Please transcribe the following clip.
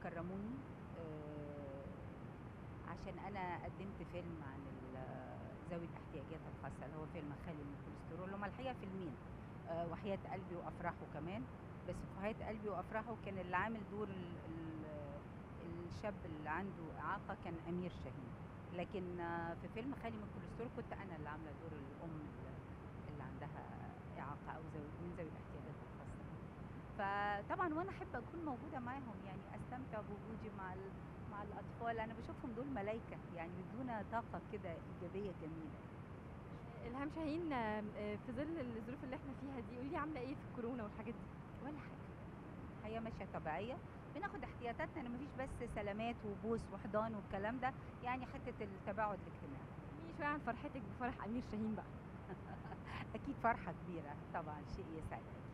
كرموني آه، عشان انا قدمت فيلم عن ال- ذوي الاحتياجات الخاصه اللي هو فيلم خالي من الكوليسترول هما الحقيقه فيلمين آه، وحياه قلبي وافراحه كمان بس في حياه قلبي وافراحه كان اللي عامل دور ال- ال- الشاب اللي عنده اعاقه كان امير شاهين لكن آه، في فيلم خالي من الكوليسترول كنت انا اللي عامله دور الام اللي- اللي عندها اعاقه او ذوي من ذوي الاحتياجات الخاصه فطبعا وانا احب اكون موجوده معاهم يعني استمتع بوجودي مع ال- مع الاطفال انا بشوفهم دول ملائكه يعني بيدونا طاقه كده ايجابيه جميله الهام شاهين آم، آه، في ظل الظروف اللي احنا فيها دي قولي لي عامله ايه في الكورونا والحاجات دي ولا حاجه الحياه ماشيه طبيعيه بناخد احتياطاتنا انا مفيش بس سلامات وبوس وحضان والكلام ده يعني حته التباعد الاجتماعي كلميني شويه عن فرحتك بفرح امير شاهين بقى اكيد فرحه كبيره طبعا شيء يسعد